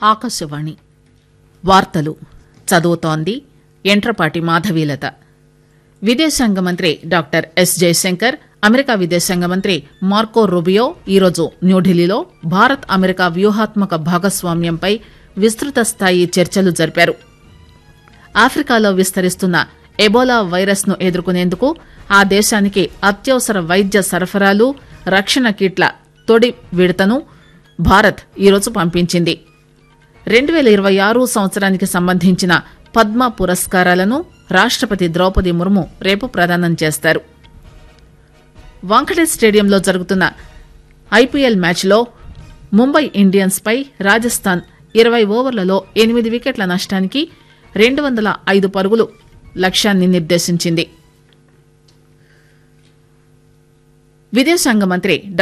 ఆకాశవాణి వార్తలు చదువుతోంది ఎంట్రపాటి మాధవీలత విదేశాంగ మంత్రి డాక్టర్ ఎస్ జయశంకర్ అమెరికా విదేశాంగ మంత్రి మార్కో రూబియో ఈరోజు న్యూఢిల్లీలో భారత్ అమెరికా వ్యూహాత్మక భాగస్వామ్యంపై విస్తృత స్థాయి చర్చలు జరిపారు ఆఫ్రికాలో విస్తరిస్తున్న ఎబోలా వైరస్ ను ఎదుర్కొనేందుకు ఆ దేశానికి అత్యవసర వైద్య సరఫరాలు రక్షణ కిట్ల తొడి విడతను భారత్ ఈరోజు పంపించింది రెండు పేల ఇరవై ఆరు సంవత్సరానికి సంబంధించిన పద్మ పురస్కారాలను రాష్టపతి ద్రౌపది ముర్ము రేపు ప్రదానం చేస్తారు వాంఖడే స్టేడియంలో జరుగుతున్న ఐపీఎల్ మ్యాచ్లో ముంబై ఇండియన్స్ పై రాజస్థాన్ ఇరవై ఓవర్లలో ఎనిమిది వికెట్ల నష్టానికి రెండు వందల ఐదు పరుగులు లక్ష్యాన్ని నిర్దేశించింది విదేశాంగ మంత్రి